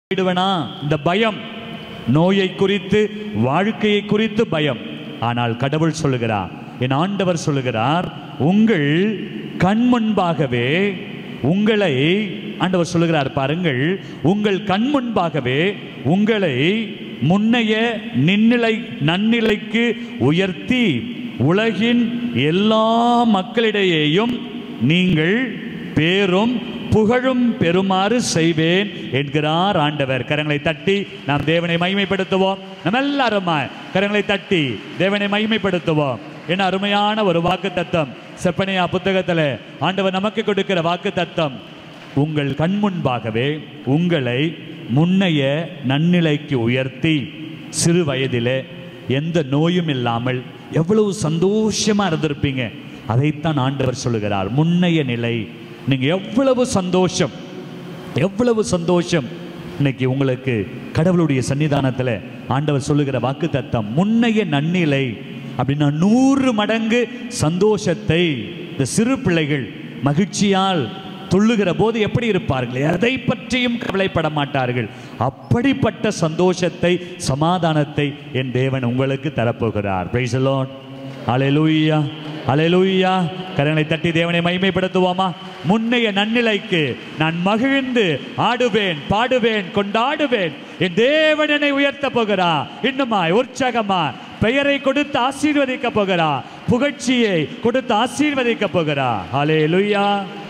விடுவனா இந்த பயம் நோயை குறித்து வாழ்க்கையை குறித்து பயம் ஆனால் கடவுள் சொல்லுகிறார் என் ஆண்டவர் சொல்லுகிறார் உங்கள் கண் முன்பாகவே உங்களை ஆண்டவர் சொல்லுகிறார் பாருங்கள் உங்கள் கண் முன்பாகவே உங்களை முன்னைய நின்னிலை நன்னிலைக்கு உயர்த்தி உலகின் எல்லா மக்களிடையேயும் நீங்கள் பேரும் புகழும் பெறுமாறு செய்வேன் என்கிறார் ஆண்டவர் கரங்களை தட்டி நாம் தேவனை மகிமைப்படுத்துவோம் நம்ம எல்லாருமா கரங்களை தட்டி தேவனை மகிமைப்படுத்துவோம் என்ன அருமையான ஒரு வாக்கு தத்தம் செப்பனியா புத்தகத்தில் ஆண்டவர் நமக்கு கொடுக்கிற வாக்கு தத்தம் உங்கள் கண் முன்பாகவே உங்களை முன்னைய நன்னிலைக்கு உயர்த்தி சிறு வயதிலே எந்த நோயும் இல்லாமல் எவ்வளவு சந்தோஷமா இருந்திருப்பீங்க அதைத்தான் ஆண்டவர் சொல்லுகிறார் முன்னைய நிலை நீங்க எவ்வளவு சந்தோஷம் எவ்வளவு சந்தோஷம் இன்னைக்கு உங்களுக்கு கடவுளுடைய சன்னிதானத்தில் ஆண்டவர் சொல்லுகிற வாக்கு தத்தம் முன்னைய நன்னிலை அப்படின்னா நூறு மடங்கு சந்தோஷத்தை இந்த சிறு பிள்ளைகள் மகிழ்ச்சியால் துள்ளுகிற போது எப்படி இருப்பார்கள் எதை பற்றியும் கவலைப்பட மாட்டார்கள் அப்படிப்பட்ட சந்தோஷத்தை சமாதானத்தை என் தேவன் உங்களுக்கு தரப்போகிறார் பிரைஸ் லார்ட் அலையலூயா அலையலூயா கரங்களை தட்டி தேவனை மகிமைப்படுத்துவோமா முன்னைய நன்னிலைக்கு நான் மகிழ்ந்து ஆடுவேன் பாடுவேன் கொண்டாடுவேன் என் தேவன் என்னை உயர்த்த போகிறா இன்னுமாய் உற்சாகமா பெயரை கொடுத்து ஆசீர்வதிக்க போகிறா புகழ்ச்சியை கொடுத்து ஆசீர்வதிக்க போகிறா அலே லுய்யா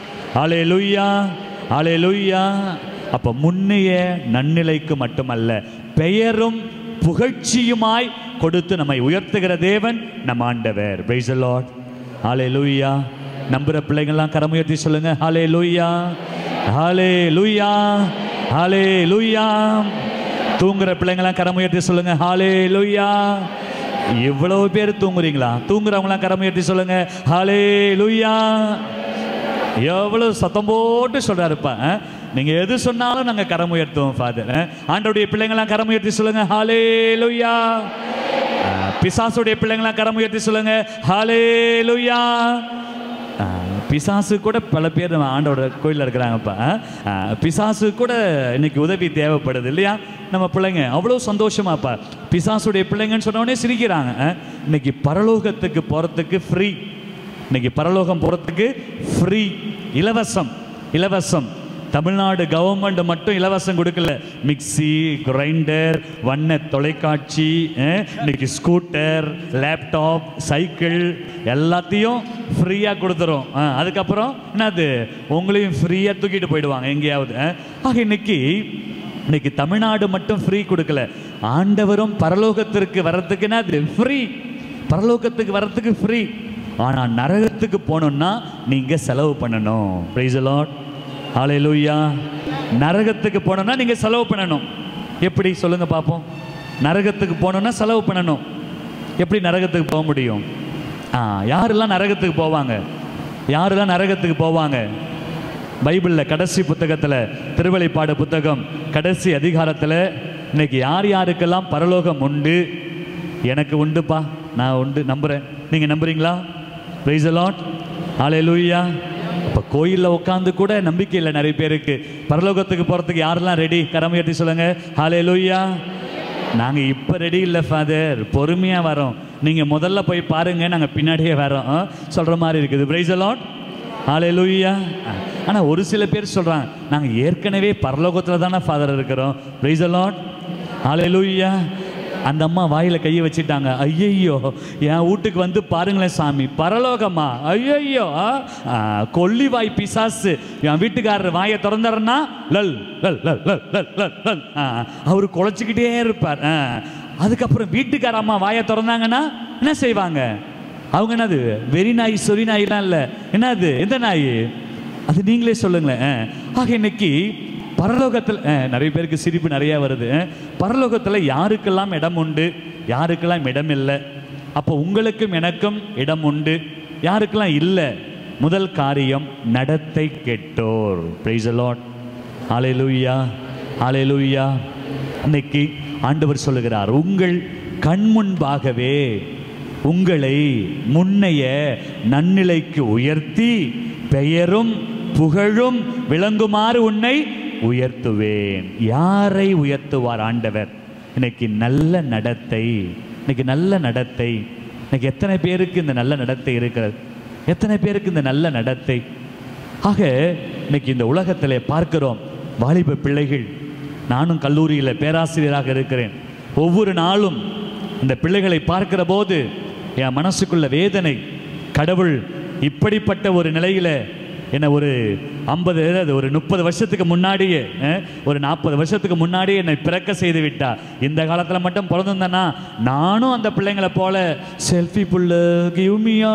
அலே லுய்யா அலே லுய்யா அப்ப முன்னைய நன்னிலைக்கு மட்டுமல்ல பெயரும் புகழ்ச்சியுமாய் கொடுத்து நம்மை உயர்த்துகிற தேவன் நம் ஆண்டவர் பிரைஸ் லார்ட் ஹாலே லூயா நம்புற பிள்ளைங்கள்லாம் கரம் உயர்த்தி சொல்லுங்க ஹாலே லூயா ஹாலே லூயா ஹாலே லூயா தூங்குற பிள்ளைங்களாம் கரம் உயர்த்தி சொல்லுங்க ஹாலே லூயா இவ்வளவு பேர் தூங்குறீங்களா தூங்குறவங்களாம் கரம் உயர்த்தி சொல்லுங்க ஹாலே லூயா எவ்வளவு சத்தம் போட்டு சொல்றாருப்பா அஹ்? நீங்க எது சொன்னாலும் நாங்க கரம் உயர்த்துவோம் ஃபாதர் ஆண்டோடைய பிள்ளைங்களாம் கரம் உயர்த்தி சொல்லுங்க ஹாலே லுயா பிசாசுடைய பிள்ளைங்களாம் கரம் உயர்த்தி சொல்லுங்க ஹாலே லுயா பிசாசு கூட பல பேர் நம்ம ஆண்டோட கோயிலில் இருக்கிறாங்கப்பா அஹ், பிசாசு கூட இன்னைக்கு உதவி தேவைப்படுது இல்லையா நம்ம பிள்ளைங்க அவ்வளோ சந்தோஷமாப்பா பிசாசுடைய பிள்ளைங்கன்னு சொன்ன உடனே சிரிக்கிறாங்க அஹ், இன்னைக்கு பரலோகத்துக்கு போகிறதுக்கு ஃப்ரீ இன்னைக்கு பரலோகம் போகிறதுக்கு ஃப்ரீ இலவசம் இலவசம் தமிழ்நாடு கவர்மெண்ட் மட்டும் இலவசம் கொடுக்கல மிக்ஸி கிரைண்டர் வண்ண தொலைக்காட்சி அஹ், இன்னைக்கு ஸ்கூட்டர் லேப்டாப் சைக்கிள் எல்லாத்தையும் ஃப்ரீயாக கொடுத்துரும் அஹ், அதுக்கப்புறம் என்னது உங்களையும் ஃப்ரீயாக தூக்கிட்டு போயிடுவாங்க எங்கேயாவது அஹ். ஆக இன்னைக்கு இன்னைக்கு தமிழ்நாடு மட்டும் ஃப்ரீ கொடுக்கல ஆண்டவரும் பரலோகத்திற்கு வர்றதுக்கு என்னது ஃப்ரீ பரலோகத்துக்கு வர்றதுக்கு ஃப்ரீ ஆனா நரகத்துக்கு போகணும்னா நீங்க செலவு பண்ணணும் பிரைஸ் லார்ட் ஹalleluya நரகத்துக்கு போகணும்னா நீங்க செலவு பண்ணணும் எப்படி சொல்லுங்க பார்ப்போம் நரகத்துக்கு போகணும்னா செலவு பண்ணணும் எப்படி நரகத்துக்கு போக முடியும் ஆ யாரெல்லாம் நரகத்துக்கு போவாங்க யாரெல்லாம் நரகத்துக்கு போவாங்க பைபிளில் கடைசி புத்தகத்தில் திருவெளிப்பாடு புத்தகம் கடைசி அதிகாரத்தில் இன்னைக்கு யார் யாருக்கெல்லாம் பரலோகம் உண்டு எனக்கு உண்டுப்பா நான் உண்டு நம்புகிறேன் நீங்கள் நம்புறீங்களா ப்ரைஸ் லாட் ஆலே லூயா அப்போ கோயிலில் உட்காந்து கூட நம்பிக்கை இல்லை நிறைய பேருக்கு பரலோகத்துக்கு போகிறதுக்கு யாரெல்லாம் ரெடி கரம் உயர்த்தி சொல்லுங்க ஹாலே லூயா நாங்கள் இப்போ ரெடி இல்லை ஃபாதர் பொறுமையாக வரோம் நீங்கள் முதல்ல போய் பாருங்க நாங்கள் பின்னாடியே வரோம் சொல்கிற மாதிரி இருக்குது ப்ரைஸ் லாட் ஆலே லூயா ஆனால் ஒரு சில பேர் சொல்கிறாங்க நாங்கள் ஏற்கனவே பரலோகத்தில் தானே ஃபாதர் இருக்கிறோம் ப்ரைஸ் லாட் ஆலே லூயா அந்த அம்மா வாயில கையை வச்சுட்டாங்க ஐயையோ என் வீட்டுக்கு வந்து பாருங்களேன் சாமி பரலோகமா ஐயையோ ஆ, கொல்லிவாய் பிசாசு என் வீட்டுக்காரர் வாயை திறந்தாருன்னா லல் லல் லல் லல் லல் லல் லல் ஆ, அவரு குலைச்சிக்கிட்டே இருப்பார் ஆ, அதுக்கப்புறம் வீட்டுக்கார அம்மா வாயை திறந்தாங்கன்னா என்ன செய்வாங்க அவங்க என்னது வெறி நாய் சொறி நாயெல்லாம் இல்லை என்னது எந்த நாய் அது நீங்களே சொல்லுங்களேன் ஆ. ஆக இன்னைக்கு பரலோகத்தில் அஹ், நிறைய பேருக்கு சிரிப்பு நிறைய வருது அஹ், பரலோகத்தில் யாருக்கெல்லாம் இடம் உண்டு யாருக்கெல்லாம் இடம் இல்லை அப்போ உங்களுக்கும் எனக்கும் இடம் உண்டு யாருக்கெல்லாம் இல்லை முதல் காரியம் நடத்தை கெட்டோர் பிரைஸ் லாட் ஆலேலூயா ஆலேலூயா இன்னைக்கு ஆண்டவர் சொல்லுகிறார் உங்கள் கண் முன்பாகவே உங்களை முன்னைய நன்னிலைக்கு உயர்த்தி பெயரும் புகழும் விளங்குமாறு உன்னை உயர்த்துவேன் யாரை உயர்த்துவார் ஆண்டவர் இன்னைக்கு நல்ல நடத்தை இன்னைக்கு நல்ல நடத்தை இன்னைக்கு எத்தனை பேருக்கு இந்த நல்ல நடத்தை இருக்கிறது எத்தனை பேருக்கு இந்த நல்ல நடத்தை ஆக இன்னைக்கு இந்த உலகத்தில் பார்க்கிறோம் வாலிப பிள்ளைகள் நானும் கல்லூரியில் பேராசிரியராக இருக்கிறேன் ஒவ்வொரு நாளும் இந்த பிள்ளைகளை பார்க்கிற போது என் மனசுக்குள்ள வேதனை கடவுள் இப்படிப்பட்ட ஒரு நிலையில என்ன ஒரு ஐம்பது அதாவது ஒரு முப்பது வருஷத்துக்கு முன்னாடியே அஹ், ஒரு நாற்பது வருஷத்துக்கு முன்னாடியே என்னை பிறக்க செய்து விட்டா இந்த காலத்தில் மட்டும் பிறந்திருந்தேன்னா நானும் அந்த பிள்ளைங்களை போல செல்ஃபி புல்லு கியூமியா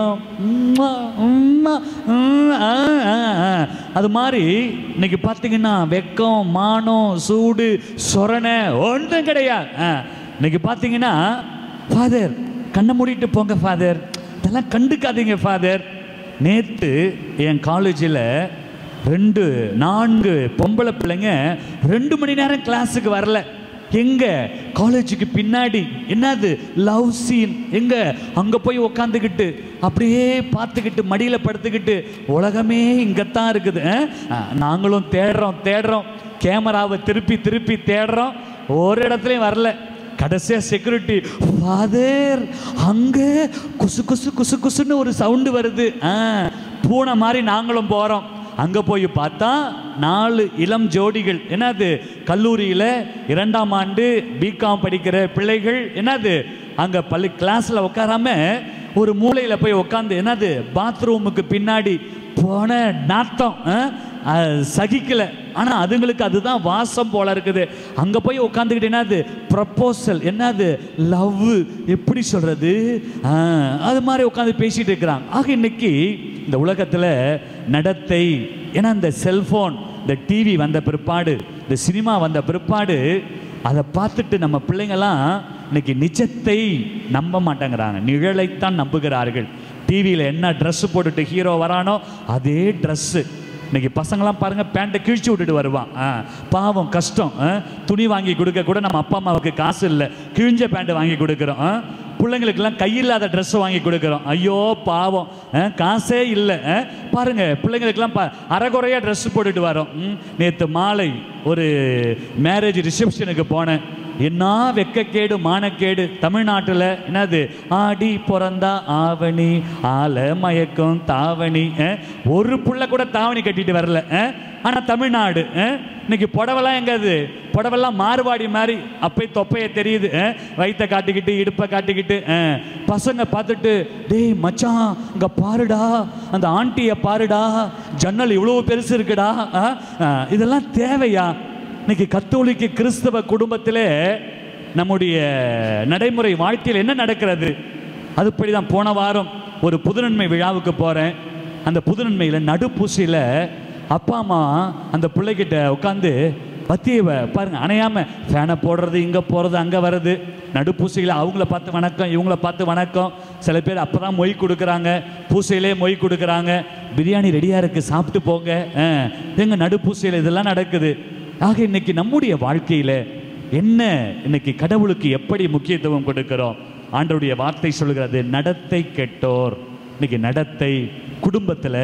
அது மாதிரி இன்னைக்கு பார்த்தீங்கன்னா வெக்கம் மானம் சூடு சொரணை ஒன்றும் கிடையாது ஆ, இன்னைக்கு பார்த்தீங்கன்னா ஃபாதர் கண்ணை மூடிட்டு போங்க ஃபாதர் இதெல்லாம் கண்டுக்காதீங்க ஃபாதர் நேற்று என் காலேஜில் ரெண்டு நான்கு பொம்பளை பிள்ளைங்க ரெண்டு மணி நேரம் கிளாஸுக்கு வரல எங்க காலேஜுக்கு பின்னாடி என்னது லவ் சீன் எங்க அங்க போய் உக்காந்துக்கிட்டு அப்படியே பார்த்துக்கிட்டு மடியில படுத்துக்கிட்டு உலகமே இங்கத்தான் இருக்குது அஹ்? அஹ், நாங்களும் தேடுறோம் தேடுறோம் கேமராவை திருப்பி திருப்பி தேடுறோம் ஒரு இடத்துலையும் வரல கடைசியா செக்யூரிட்டி ஃபாதர் அங்க குசு குசு குசு குசுன்னு ஒரு சவுண்டு வருது ஆ, பூனை மாதிரி நாங்களும் போறோம் அங்க போய் பார்த்தா நாலு இளம் ஜோடிகள் என்னது கல்லூரியில இரண்டாம் ஆண்டு பிகாம் படிக்கிற பிள்ளைகள் என்னது அங்க பள்ளி கிளாஸ்ல உட்காராம ஒரு மூலையில போய் உட்காந்து என்னது பாத்ரூமுக்கு பின்னாடி போன நாத்தம் ஆ? அது சகிக்கல ஆனா அதுங்களுக்கு அதுதான் வாசம் போல இருக்குது அங்க போய் உட்காந்துக்கிட்டு என்னது ப்ரப்போசல் என்னது லவ் எப்படி சொல்றது ஆ, அது மாதிரி உட்காந்து பேசிட்டு இருக்கிறாங்க ஆக இன்னைக்கு இந்த உலகத்துல நடத்தை ஏன்னா இந்த செல்போன் இந்த டிவி வந்த பிற்பாடு இந்த சினிமா வந்த பிற்பாடு அதை பார்த்துட்டு நம்ம பிள்ளைங்கெல்லாம் இன்னைக்கு நிஜத்தை நம்ப மாட்டேங்கிறாங்க நிழலைத்தான் நம்புகிறார்கள் டிவியில் என்ன Dress போட்டுட்டு ஹீரோ வரானோ அதே ட்ரெஸ்ஸு இன்னைக்கு பசங்களாம் பாருங்க பேண்ட்டை கிழிச்சு விட்டுட்டு வருவான் ஆ, பாவம் கஷ்டம் ஆ, துணி வாங்கி கொடுக்க கூட நம்ம அப்பா அம்மாவுக்கு காசு இல்லை கிழிஞ்ச பேண்ட் வாங்கி கொடுக்குறோம் ஆ, பிள்ளைங்களுக்கெல்லாம் கையில்லாத ட்ரெஸ் வாங்கி கொடுக்குறோம் ஐயோ பாவம் ஆ, காசே இல்லை ஆ, பாருங்க பிள்ளைங்களுக்கெல்லாம் பா அரைகுறையாக ட்ரெஸ் போட்டுட்டு வரோம் நேற்று மாலை ஒரு மேரேஜ் ரிசப்ஷனுக்கு போனேன் என்ன வெக்கக்கேடு மானக்கேடு தமிழ்நாட்டில் என்னது ஆடி பிறந்தா ஆவணி ஆல மயக்கம் தாவணி அஹ், ஒரு புள்ள கூட தாவணி கட்டிட்டு வரல அஹ், ஆனா தமிழ்நாடு அஹ், இன்னைக்கு புடவெல்லாம் எங்கது புடவெல்லாம் மாறுபாடி மாதிரி அப்பயே தொப்பைய தெரியுது அஹ், வயித்தை காட்டிக்கிட்டு இடுப்பை காட்டிக்கிட்டு அஹ், பசங்க பார்த்துட்டு டேய் மச்சான் இங்க பாருடா அந்த ஆண்டியை பாருடா ஜன்னல் இவ்வளவு பெருசு இருக்குடா அஹ், அஹ், இதெல்லாம் தேவையா இன்னைக்கு கத்தோலிக்க கிறிஸ்தவ குடும்பத்திலே நம்முடைய நடைமுறை வாழ்க்கையில் என்ன நடக்கிறது அதுபடி தான் போன வாரம் ஒரு புதுநன்மை விழாவுக்கு போகிறேன் அந்த புதுநன்மையில் நடுப்பூசியில் அப்பா அம்மா அந்த பிள்ளைகிட்ட உட்காந்து பத்தியை வ- பாருங்க அணையாம ஃபேனை போடுறது இங்கே போகிறது அங்கே வர்றது நடுப்பூசையில் அவங்கள பார்த்து வணக்கம் இவங்கள பார்த்து வணக்கம் சில பேர் அப்போ தான் மொய் கொடுக்குறாங்க பூசையிலே மொய் கொடுக்குறாங்க பிரியாணி ரெடியாக இருக்குது சாப்பிட்டு போங்க ஆ, எங்க நடுப்பூசையில் இதெல்லாம் நடக்குது ஆக இன்னைக்கு நம்முடைய வாழ்க்கையில என்ன இன்னைக்கு கடவுளுக்கு எப்படி முக்கியத்துவம் கொடுக்கிறோம் ஆண்டவருடைய வார்த்தை சொல்கிறது நடத்தை கெட்டோர் இன்னைக்கு நடத்தை குடும்பத்துல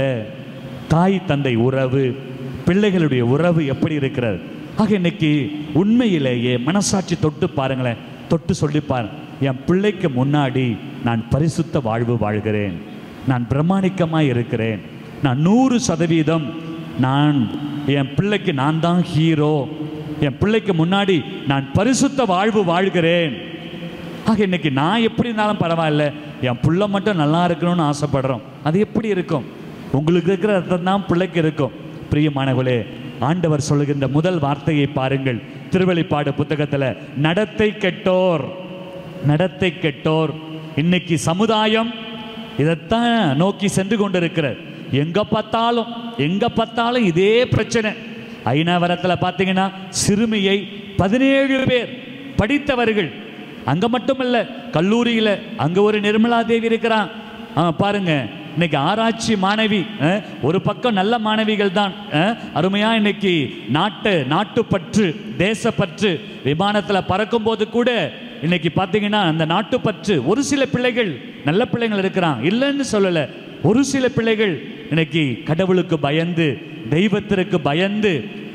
தாய் தந்தை உறவு பிள்ளைகளுடைய உறவு எப்படி இருக்கிறது ஆக இன்னைக்கு உண்மையிலேயே மனசாட்சி தொட்டு பாருங்களேன் தொட்டு சொல்லி பாருங்க என் பிள்ளைக்கு முன்னாடி நான் பரிசுத்த வாழ்வு வாழ்கிறேன் நான் பிரமாணிக்கமாய் இருக்கிறேன் நான் நூறு சதவீதம் நான் என் பிள்ளைக்கு நான் தான் ஹீரோ என் பிள்ளைக்கு முன்னாடி நான் பரிசுத்த வாழ்வு வாழ்கிறேன் ஆக இன்னைக்கு நான் எப்படி இருந்தாலும் பரவாயில்ல என் புள்ள மட்டும் நல்லா இருக்கணும்னு ஆசைப்படுறோம் அது எப்படி இருக்கும் உங்களுக்கு இருக்கிற ரத்தம் தான் பிள்ளைக்கு இருக்கும் பிரியமானவர்களே ஆண்டவர் சொல்லுகின்ற முதல் வார்த்தையை பாருங்கள் திருவெளிப்பாடு புத்தகத்துல நடத்தை கெட்டோர் நடத்தை கெட்டோர் இன்னைக்கு சமுதாயம் இதைத்தான் நோக்கி சென்று கொண்டிருக்கிறது எங்க பார்த்தாலும் எங்க பார்த்தாலும் இதே பிரச்சனை ஐநாவரத்துல பார்த்தீங்கன்னா சிறுமியை பதினேழு பேர் படித்தவர்கள் அங்க மட்டுமல்ல கல்லூரியில அங்க ஒரு நிர்மலா தேவி இருக்கிறான் ஆ, பாருங்க இன்னைக்கு ஆராய்ச்சி மாணவி அஹ், ஒரு பக்கம் நல்ல மாணவிகள் தான் அஹ், அருமையா இன்னைக்கு நாட்டு நாட்டுப்பற்று தேசப்பற்று விமானத்துல பறக்கும் போது கூட இன்னைக்கு பார்த்தீங்கன்னா அந்த நாட்டுப்பற்று ஒரு சில பிள்ளைகள் நல்ல பிள்ளைகள் இருக்கிறான் இல்லைன்னு சொல்லல ஒரு சில பிள்ளைகள் இன்னைக்கு கடவுளுக்கு பயந்து தெய்வத்திற்கு பயந்து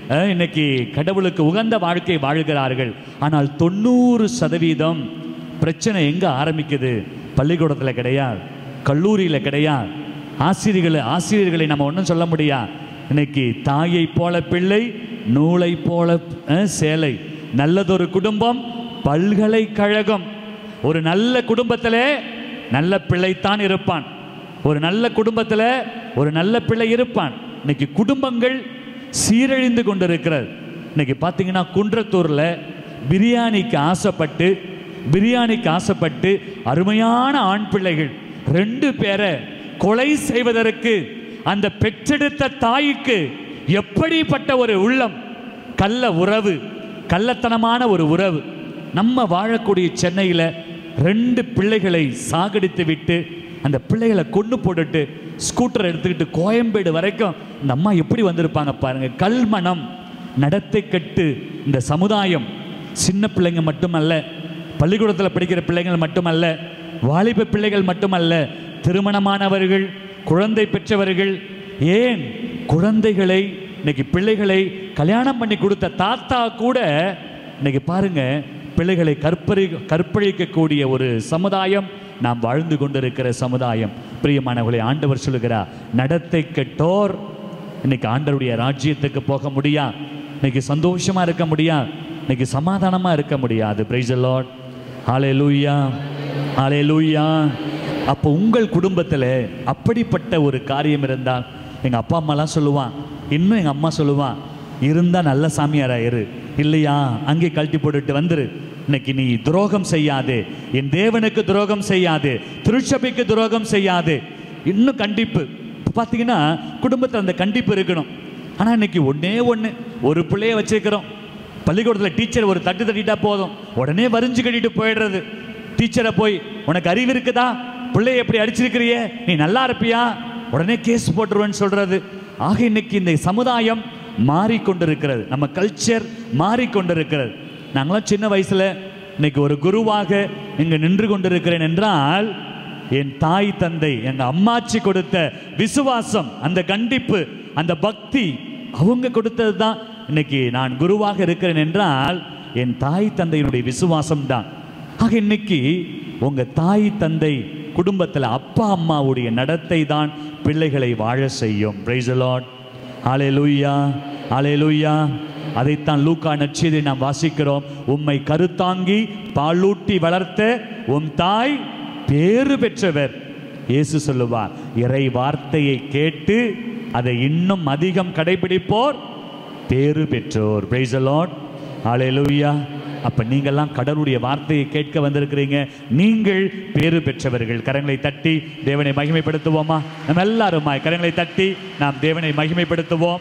அஹ், இன்னைக்கு கடவுளுக்கு உகந்த வாழ்க்கை வாழ்கிறார்கள் ஆனால் தொண்ணூறு சதவீதம் பிரச்சனை எங்க ஆரம்பிக்குது பள்ளிக்கூடத்தில் கிடையாது கல்லூரியில் கிடையாது ஆசிரியர்களை ஆசிரியர்களை நம்ம ஒன்றும் சொல்ல முடியா இன்னைக்கு தாயை போல பிள்ளை நூலை போல அஹ், சேலை நல்லதொரு குடும்பம் பல்கலைக்கழகம் ஒரு நல்ல குடும்பத்திலே நல்ல பிள்ளைத்தான் இருப்பான் ஒரு நல்ல குடும்பத்தில் ஒரு நல்ல பிள்ளை இருப்பான் இன்னைக்கு குடும்பங்கள் சீரழிந்து கொண்டிருக்கிறது இன்னைக்கு பார்த்தீங்கன்னா குன்றத்தூரில் பிரியாணிக்கு ஆசைப்பட்டு பிரியாணிக்கு ஆசைப்பட்டு அருமையான ஆண் பிள்ளைகள் ரெண்டு பேரை கொலை செய்வதற்கு அந்த பெற்றெடுத்த தாய்க்கு எப்படிப்பட்ட ஒரு உள்ளம் கள்ள உறவு கள்ளத்தனமான ஒரு உறவு நம்ம வாழக்கூடிய சென்னையில் ரெண்டு பிள்ளைகளை சாகடித்து விட்டு அந்த பிள்ளைகளை கொண்டு போட்டுட்டு ஸ்கூட்டர் எடுத்துக்கிட்டு கோயம்பேடு வரைக்கும் இந்த அம்மா எப்படி வந்திருப்பாங்க பாருங்க கல்மணம் நடத்தை கட்டு இந்த சமுதாயம் சின்ன பிள்ளைங்க மட்டுமல்ல பள்ளிக்கூடத்தில் படிக்கிற பிள்ளைகள் மட்டுமல்ல வாலிப பிள்ளைகள் மட்டுமல்ல திருமணமானவர்கள் குழந்தை பெற்றவர்கள் ஏன் குழந்தைகளை இன்னைக்கு பிள்ளைகளை கல்யாணம் பண்ணி கொடுத்த தாத்தா கூட இன்னைக்கு பாருங்க பிள்ளைகளை கற்பழி கற்பழிக்கக்கூடிய ஒரு சமுதாயம் நாம் வாழ்ந்து கொண்டிருக்கிற சமுதாயம் பிரியமானவர்களை ஆண்டவர் சொல்லுகிறார் நடத்தை கெட்டோர் இன்னைக்கு ஆண்டவருடைய ராஜ்யத்துக்கு போக முடியா இன்னைக்கு சந்தோஷமா இருக்க முடியா இன்னைக்கு சமாதானமா இருக்க முடியாது பிரைஸ் லார்ட் ஹாலே லூயா ஹாலே லூயா அப்போ உங்கள் குடும்பத்தில் அப்படிப்பட்ட ஒரு காரியம் இருந்தால் எங்கள் அப்பா அம்மாலாம் சொல்லுவான் இன்னும் எங்கள் அம்மா சொல்லுவான் இருந்தால் நல்ல சாமியாரா இரு இல்லையா அங்கே கழட்டி போட்டுட்டு வந்துரு இன்னைக்கு நீ துரோகம் செய்யாதே என் தேவனுக்கு துரோகம் செய்யாதே திருச்சபைக்கு துரோகம் செய்யாதே இன்னும் கண்டிப்பு இப்போ பார்த்தீங்கன்னா குடும்பத்தில் அந்த கண்டிப்பு இருக்கணும் ஆனால் இன்னைக்கு ஒண்ணே ஒன்று ஒரு பிள்ளைய வச்சிருக்கிறோம் பள்ளிக்கூடத்தில் டீச்சர் ஒரு தட்டு தட்டிட்டா போதும் உடனே வரிஞ்சு கட்டிட்டு போயிடுறது டீச்சரை போய் உனக்கு அறிவு இருக்குதா பிள்ளைய எப்படி அடிச்சிருக்கிறியே நீ நல்லா இருப்பியா உடனே கேஸ் போட்டுருவேன்னு சொல்றது ஆக இன்னைக்கு இந்த சமுதாயம் மாறிக்கொண்டிருக்கிறது நம்ம கல்ச்சர் மாறிக்கொண்டிருக்கிறது நாங்களாம் சின்ன வயசுல இன்னைக்கு ஒரு குருவாக இங்கு நின்று கொண்டிருக்கிறேன் என்றால் என் தாய் தந்தை எங்க அம்மாச்சி கொடுத்த விசுவாசம் அந்த கண்டிப்பு அந்த பக்தி அவங்க கொடுத்தது தான் இன்னைக்கு நான் குருவாக இருக்கிறேன் என்றால் என் தாய் தந்தையினுடைய விசுவாசம் தான் ஆக இன்னைக்கு உங்க தாய் தந்தை குடும்பத்தில் அப்பா அம்மாவுடைய நடத்தை தான் பிள்ளைகளை வாழ செய்யும் பிரைஸ் லார்ட் ஹalleluya ஹalleluya அதைத்தான் லூக்கா நற்செய்தியை நாம் வாசிக்கிறோம் உம்மை கருத்தாங்கி பாலூட்டி வளர்த்த உம் தாய் பேறு பெற்றவர் இயேசு சொல்லுவார் இறை வார்த்தையை கேட்டு அதை இன்னும் அதிகம் கடைபிடிப்போர் பேறு பெற்றோர் பிரைஸ் லார்ட் ஹalleluya அப்ப நீங்கெல்லாம் கடவுளுடைய வார்த்தையை கேட்க வந்திருக்கிறீங்க நீங்கள் பேறு பெற்றவர்கள் கரங்களை தட்டி தேவனை மகிமைப்படுத்துவோமா நம்ம எல்லாருமாய் கரங்களை தட்டி நாம் தேவனை மகிமைப்படுத்துவோம்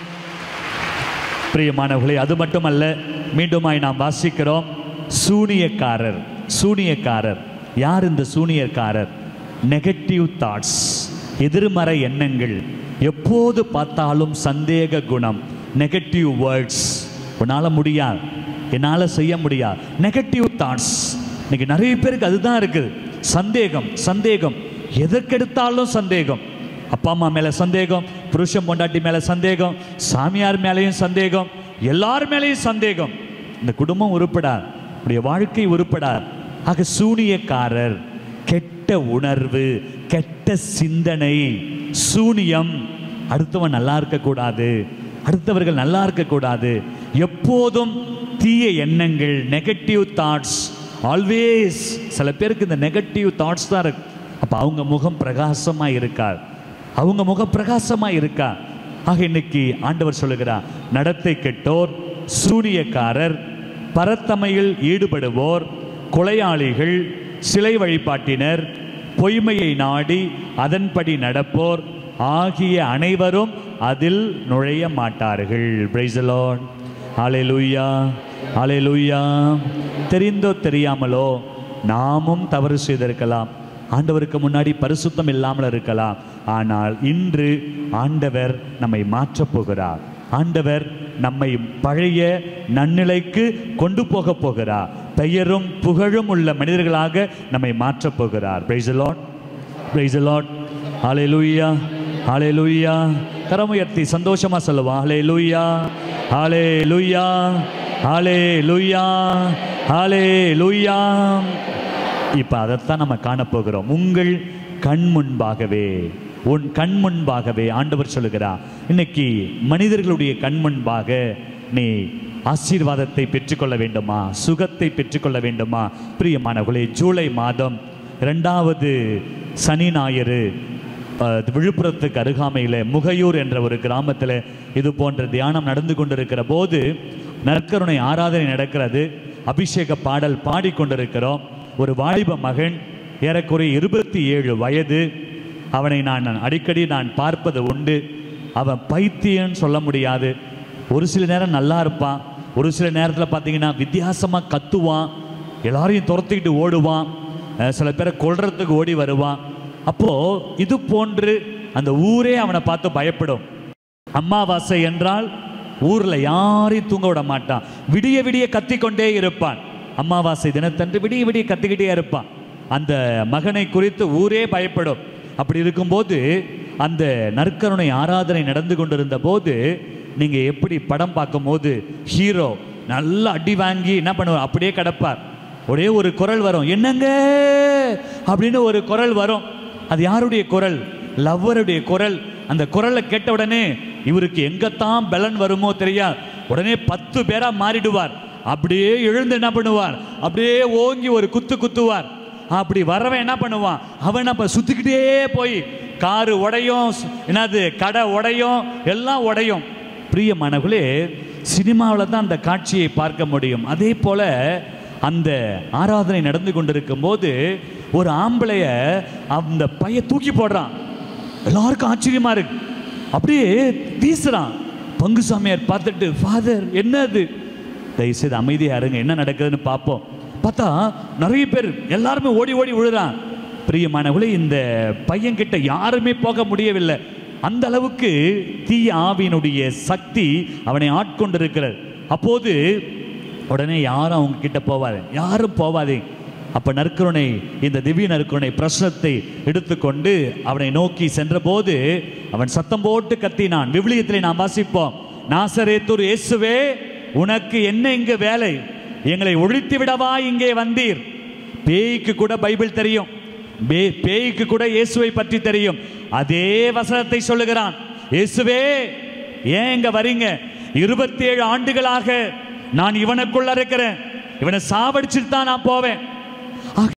பிரியமானவர்களே அது மட்டுமல்ல மீண்டுமாய் நாம் வாசிக்கிறோம் சூனியக்காரர் சூனியக்காரர் யார் இந்த சூனியக்காரர் நெகட்டிவ் தாட்ஸ் எதிர்மறை எண்ணங்கள் எப்போது பார்த்தாலும் சந்தேக குணம் நெகட்டிவ் வேர்ட்ஸ் உன்னால் முடியாது என்னால் செய்ய முடியாது நெகட்டிவ் தாட்ஸ் இன்னைக்கு நிறைய பேருக்கு அதுதான் இருக்குது சந்தேகம் சந்தேகம் எதற்கெடுத்தாலும் சந்தேகம் அப்பா அம்மா மேலே சந்தேகம் புருஷன் பொண்டாட்டி மேலே சந்தேகம் சாமியார் மேலேயும் சந்தேகம் எல்லார் மேலேயும் சந்தேகம் இந்த குடும்பம் உருப்படார் உடைய வாழ்க்கை உருப்படார் ஆக சூனியக்காரர் கெட்ட உணர்வு கெட்ட சிந்தனை சூனியம் அடுத்தவன் நல்லா இருக்கக்கூடாது அடுத்தவர்கள் நல்லா இருக்கக்கூடாது எப்போதும் தீய எண்ணங்கள் நெகட்டிவ் தாட்ஸ் ஆல்வேஸ் சில பேருக்கு இந்த நெகட்டிவ் தாட்ஸ் தான் இருக்கு அப்போ அவங்க முகம் பிரகாசமாக இருக்கார் அவங்க முகம் பிரகாசமாக இருக்கா ஆக இன்னைக்கு ஆண்டவர் சொல்லுகிறார் நடத்தை கெட்டோர் சூனியக்காரர் பரத்தமையில் ஈடுபடுவோர் கொலையாளிகள் சிலை வழிபாட்டினர் பொய்மையை நாடி அதன்படி நடப்போர் ஆகிய அனைவரும் அதில் நுழைய மாட்டார்கள் பிரைசலோன் அலையலூயா அலையலூயா தெரிந்தோ தெரியாமலோ நாமும் தவறு செய்திருக்கலாம் ஆண்டவருக்கு முன்னாடி பரிசுத்தம் இல்லாமல் இருக்கலாம் ஆனால் இன்று ஆண்டவர் நம்மை மாற்றப் போகிறார் ஆண்டவர் நம்மை பழைய நன்னிலைக்கு கொண்டு போக போகிறார் பெயரும் புகழும் உள்ள மனிதர்களாக நம்மை மாற்றப் போகிறார் பிரைஸ் லார்ட் பிரைஸ் லார்ட் ஹalleluya ஹalleluya கரம் உயர்த்தி சந்தோஷமா சொல்லுவோம் ஹலே லூயா ஹலே லூயா ஹலே லூயா ஹலே லூயா இப்ப அதைத்தான் நம்ம காணப்போகிறோம் உங்கள் கண் முன்பாகவே உன் கண் முன்பாகவே ஆண்டவர் சொல்லுகிறார் இன்னைக்கு மனிதர்களுடைய கண் முன்பாக நீ ஆசீர்வாதத்தை பெற்றுக்கொள்ள வேண்டுமா சுகத்தை பெற்றுக்கொள்ள வேண்டுமா பிரியமானவர்களே ஜூலை மாதம் இரண்டாவது சனி ஞாயிறு அஹ், விழுப்புரத்துக்கு அருகாமையில் முகையூர் என்ற ஒரு கிராமத்தில் இது போன்ற தியானம் நடந்து கொண்டிருக்கிற போது நற்கருணை ஆராதனை நடக்கிறது அபிஷேக பாடல் பாடிக்கொண்டிருக்கிறோம் ஒரு வாலிப மகன் ஏறக்குறைய இருபத்தி ஏழு வயது அவனை நான் அடிக்கடி நான் பார்ப்பது உண்டு அவன் பைத்தியன்னு சொல்ல முடியாது ஒரு சில நேரம் நல்லா இருப்பான் ஒரு சில நேரத்தில் பார்த்தீங்கன்னா வித்தியாசமாக கத்துவான் எல்லாரையும் துரத்திக்கிட்டு ஓடுவான் அஹ் சில பேரை கொல்றதுக்கு ஓடி வருவான் அப்போ இது போன்று அந்த ஊரே அவனை பார்த்து பயப்படும் அமாவாசை என்றால் ஊர்ல யாரையும் தூங்க விட மாட்டான் விடிய விடிய கத்திக்கொண்டே இருப்பான் அமாவாசை தினத்தன்று விடிய விடிய கத்திக்கிட்டே இருப்பான் அந்த மகனை குறித்து ஊரே பயப்படும் அப்படி இருக்கும்போது அந்த நற்கருணை ஆராதனை நடந்து கொண்டிருந்த போது நீங்க எப்படி படம் பார்க்கும்போது ஹீரோ நல்லா அடி வாங்கி என்ன பண்ணுவார் அப்படியே கிடப்பார் ஒரே ஒரு குரல் வரும் என்னங்க அப்படின்னு ஒரு குரல் வரும் அது யாருடைய குரல் லவ்வருடைய குரல் அந்த குரலை கேட்ட உடனே இவருக்கு எங்கத்தான் பலன் வருமோ தெரியா உடனே பத்து பேரா மாறிடுவார் அப்படியே எழுந்து என்ன பண்ணுவார் அப்படியே ஓங்கி ஒரு குத்து குத்துவார் அப்படி வரவன் என்ன பண்ணுவான் அவன் அப்ப சுத்திக்கிட்டே போய் காரு உடையும் ஸ்- என்னது கடை உடையும் எல்லாம் உடையும் பிரியமானவர்களே சினிமாவில் தான் அந்த காட்சியை பார்க்க முடியும் அதே போல அந்த ஆராதனை நடந்து கொண்டிருக்கும் போது ஒரு ஆம்பளைய அந்த பைய தூக்கி போடுறான் எல்லாருக்கும் ஆச்சரியமா இருக்கு அப்படியே வீசுறான் பங்கு சாமியார் பார்த்துட்டு ஃபாதர் என்னது தயவுசெய்து அமைதியா இருங்க என்ன நடக்குதுன்னு பார்ப்போம் பார்த்தா நிறைய பேர் எல்லாருமே ஓடி ஓடி விழுறான் பிரியமானவர்களே இந்த பையன்கிட்ட யாருமே போக முடியவில்லை அந்த அளவுக்கு தீய ஆவியினுடைய சக்தி அவனை ஆட்கொண்டிருக்கிறது அப்போது உடனே யாரும் அவங்க கிட்ட போவாது யாரும் போவாதே அப்ப நற்கருணை இந்த திவ்ய நற்கருணை பிரசனத்தை எடுத்துக்கொண்டு அவனை நோக்கி சென்றபோது அவன் சத்தம் போட்டு கத்தினான் விவிலியத்திலே நாம் வாசிப்போம் நாசரேத்தூர் இயேசுவே உனக்கு என்ன இங்கு வேலை எங்களை ஒழித்து விடவா இங்கே வந்தீர் பேய்க்கு கூட பைபிள் தெரியும் பே- பேய்க்கு கூட இயேசுவை பற்றி தெரியும் அதே வசனத்தை சொல்லுகிறான் இயேசுவே ஏன் இங்க வரீங்க இருபத்தி ஏழு ஆண்டுகளாக நான் இவனுக்குள்ள இருக்கிறேன் இவனை சாவடிச்சுட்டு தான் நான் போவேன்